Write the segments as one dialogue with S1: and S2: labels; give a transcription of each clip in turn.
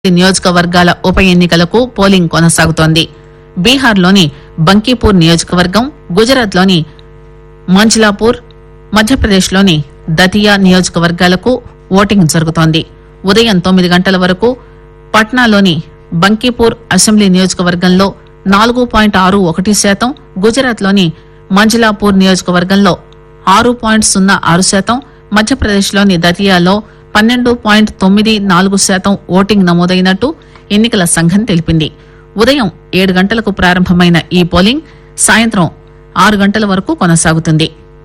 S1: నియోజకవర్గాల ఉప ఎన్నికలకు పోలింగ్ కొనసాగుతోంది బీహార్లోని బంకీపూర్ నియోజకవర్గం గుజరాత్లోని మంజ్లాపూర్ మధ్యప్రదేశ్లోని దతియా నియోజకవర్గాలకు ఓటింగ్ జరుగుతోంది ఉదయం తొమ్మిది గంటల వరకు పట్నాలోని బంకీపూర్ అసెంబ్లీ నియోజకవర్గంలో నాలుగు పాయింట్ ఆరు ఒకటి శాతం గుజరాత్లోని మంజ్లాపూర్ నియోజకవర్గంలో ఆరు పాయింట్ సున్నా ఆరు శాతం మధ్యప్రదేశ్లోని దతియాలో పన్నెండు పాయింట్ తొమ్మిది నాలుగు శాతం ఓటింగ్ నమోదైనట్టు ఎన్నికల సంఘం తెలిపింది ఉదయం ఏడు గంటలకు ప్రారంభమైన ఈ పోలింగ్ సాయంత్రం ఆరు గంటల వరకు కొనసాగుతుంది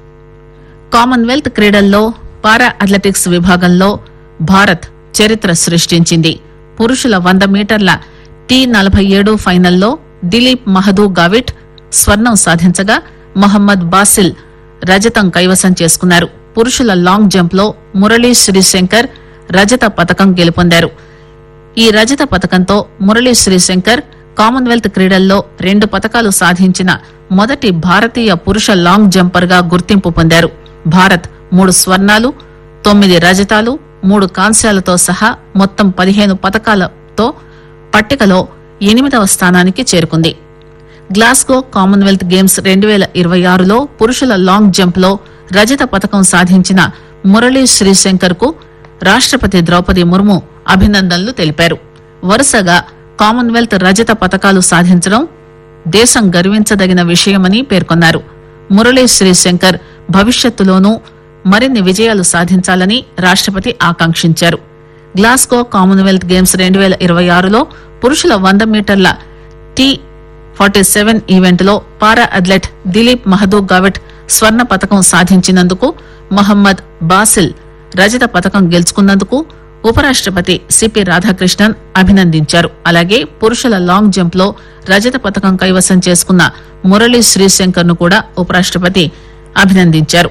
S1: కామన్వెల్త్ క్రీడల్లో పారా అథ్లెటిక్స్ విభాగంలో భారత్ చరిత్ర సృష్టించింది పురుషుల వంద మీటర్ల టీ నలభై ఏడు ఫైనల్లో దిలీప్ మహదూ గావిట్ స్వర్ణం సాధించగా మొహమ్మద్ బాసిల్ రజతం కైవసం చేసుకున్నారు పురుషుల లాంగ్ జంప్ లో మురళీ శ్రీశంకర్ రజత పతకం గెలుపొందారు ఈ రజత పతకంతో మురళీ శ్రీశంకర్ కామన్వెల్త్ క్రీడల్లో రెండు పతకాలు సాధించిన మొదటి భారతీయ పురుష లాంగ్ జంపర్ గా గుర్తింపు పొందారు భారత్ మూడు స్వర్ణాలు తొమ్మిది రజతాలు మూడు కాంస్యాలతో సహా మొత్తం పదిహేను పతకాలతో పట్టికలో ఎనిమిదవ స్థానానికి చేరుకుంది గ్లాస్గో కామన్వెల్త్ గేమ్స్ రెండు వేల ఇరవై ఆరులో పురుషుల లాంగ్ జంప్ లో రజత పతకం సాధించిన మురళీ శ్రీశంకర్ కు రాష్టపతి ద్రౌపది ముర్ము అభినందనలు తెలిపారు వరుసగా కామన్వెల్త్ రజత పతకాలు సాధించడం దేశం గర్వించదగిన విషయమని పేర్కొన్నారు మురళీ శ్రీశంకర్ భవిష్యత్తులోనూ మరిన్ని విజయాలు సాధించాలని రాష్టపతి ఆకాంక్షించారు గ్లాస్గో కామన్వెల్త్ గేమ్స్ రెండు వేల ఇరవై ఆరులో పురుషుల వంద మీటర్ల టీ ఫార్టీ సెవెన్ ఈవెంట్ లో పారా అథ్లెట్ దిలీప్ మహదూ గావెట్ స్వర్ణ పతకం సాధించినందుకు మొహమ్మద్ బాసిల్ రజత పతకం గెలుచుకున్నందుకు ఉపరాష్టపతి సిపి రాధాకృష్ణన్ అభినందించారు అలాగే పురుషుల లాంగ్ జంప్ లో రజత పతకం కైవసం చేసుకున్న మురళీ శ్రీశంకర్ ను కూడా ఉపరాష్టపతి అభినందించారు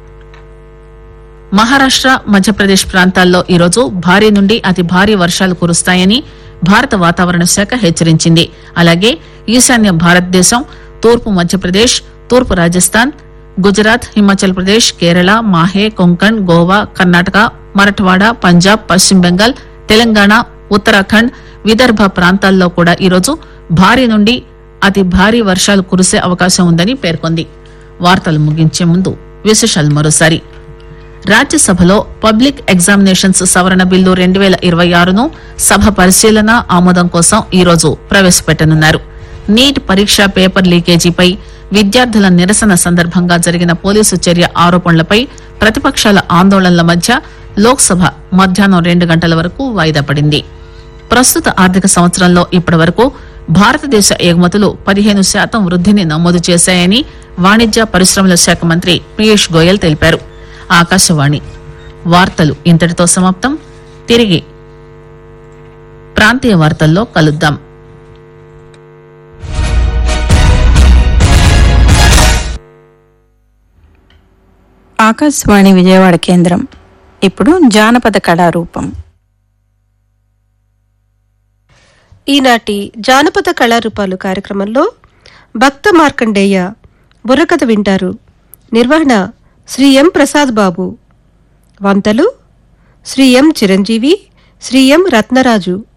S1: మహారాష్ట మధ్యప్రదేశ్ ప్రాంతాల్లో ఈరోజు భారీ నుండి అతి భారీ వర్షాలు కురుస్తాయని భారత వాతావరణ శాఖ హెచ్చరించింది అలాగే ఈశాన్య భారతదేశం తూర్పు మధ్యప్రదేశ్ తూర్పు రాజస్థాన్ గుజరాత్ హిమాచల్ ప్రదేశ్ కేరళ మాహే కొంకణ్ గోవా కర్ణాటక మరఠ్వాడ పంజాబ్ పశ్చిమ బెంగాల్ తెలంగాణ ఉత్తరాఖండ్ విదర్భ ప్రాంతాల్లో కూడా ఈరోజు భారీ నుండి అతి భారీ వర్షాలు కురిసే అవకాశం ఉందని పేర్కొంది వార్తలు ముగించే ముందు విశేషాలు మరోసారి రాజ్యసభలో పబ్లిక్ ఎగ్జామినేషన్స్ సవరణ బిల్లు రెండు వేల ఇరవై ఆరును సభ పరిశీలన ఆమోదం కోసం ఈరోజు ప్రవేశపెట్టనున్నారు నీట్ పరీక్ష పేపర్ లీకేజీపై విద్యార్థుల నిరసన సందర్భంగా జరిగిన పోలీసు చర్య ఆరోపణలపై ప్రతిపక్షాల ఆందోళనల మధ్య లోక్సభ మధ్యాహ్నం రెండు గంటల వరకు వాయిదా పడింది ప్రస్తుత ఆర్థిక సంవత్సరంలో ఇప్పటి వరకు భారతదేశ ఎగుమతులు పదిహేను శాతం వృద్ధిని నమోదు చేశాయని వాణిజ్య పరిశ్రమల శాఖ మంత్రి పీయూష్ గోయల్ తెలిపారు ఆకాశవాణి వార్తలు ఇంతటితో సమాప్తం తిరిగి ప్రాంతీయ వార్తల్లో కలుద్దాం
S2: ఆకాశవాణి విజయవాడ కేంద్రం ఇప్పుడు జానపద కళారూపం
S3: ఈనాటి జానపద కళారూపాలు కార్యక్రమంలో భక్త మార్కండేయ బుర్రకథ వింటారు నిర్వహణ శ్రీ ఎం ప్రసాద్ బాబు వంతలు శ్రీ ఎం చిరంజీవి శ్రీ ఎం రత్నరాజు